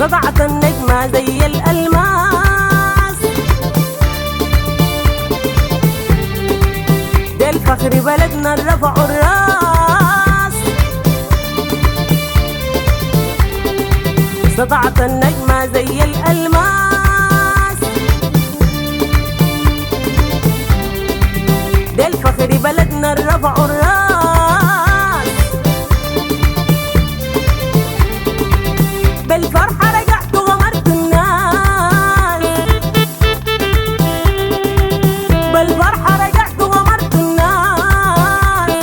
صدعت النجمة زي الألماس ده الفخر بلدنا رفعوا الراس صدعت النجمة زي الألماس ده الفخر بلدنا رفعوا الراس بالفرحة رجعت وغمرت الناس بالفرحة رجعت وغمرت الناس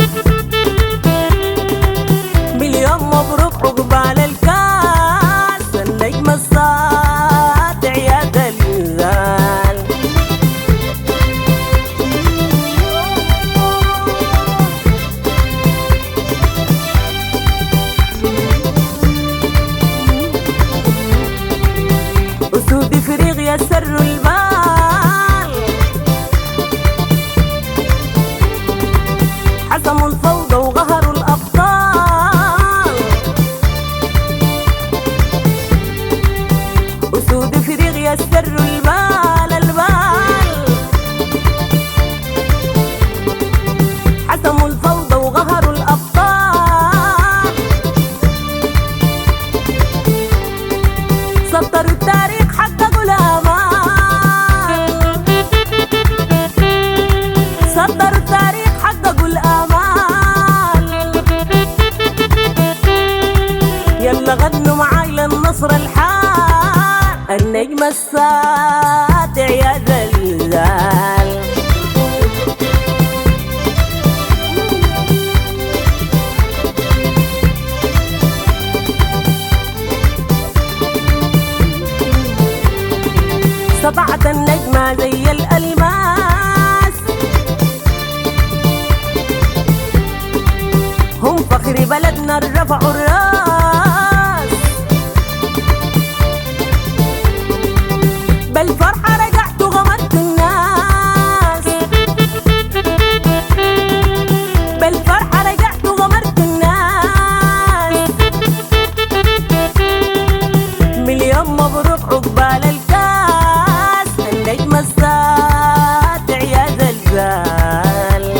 مليون مبروك عقبال الكاس النجم الساطع يا دلال أسود فريغ يسر البال حسموا الفوضى وغهروا الأبطال أسود فريغ يسر البال البال حسموا الفوضى وغهروا الأبطال سطروا التاريخ حققوا الآمال سطروا التاريخ حققوا الآمال يلا غنوا معاي للنصر الحال النجم الساطع يا زلزال سطعت النجمة زي الألماس هم فخر بلدنا رفعوا الراس بالفرحة رجعت وغمرت الناس بالفرحة رجعت وغمرت الناس مليون مبروك عقبال الكاس النجم الساطع يا زلزال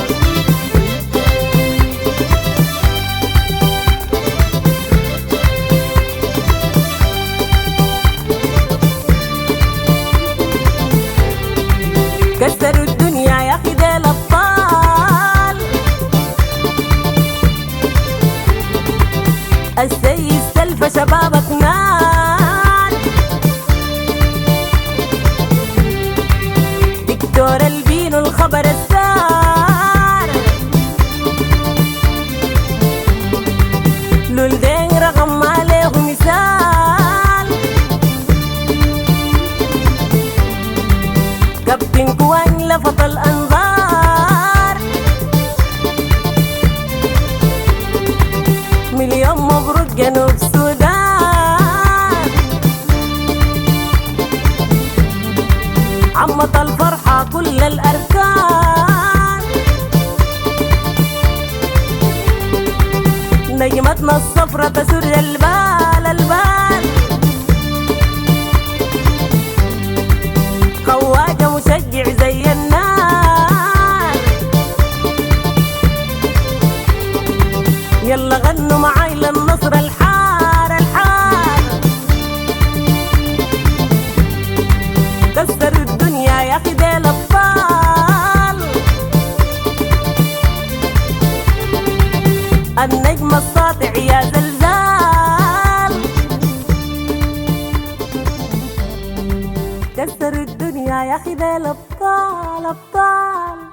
كسروا الدنيا يا اخي ده الابطال السيد سلفى شبابك نار دكتور البين الخبر السار لولدين رقم ما له مثال كابتن كوان لفت الانظار مليون مبروك جنوب السودان عمت الفرحة كل الأركان نجمتنا الصفرة تسر البال البال خواجة مشجع زي النار يلا غنوا معاي للنصر الحار الحار كسروا الدنيا يا اخي دي الابطال النجم الساطع يا زلزال كسروا الدنيا يا اخي دي الابطال ابطال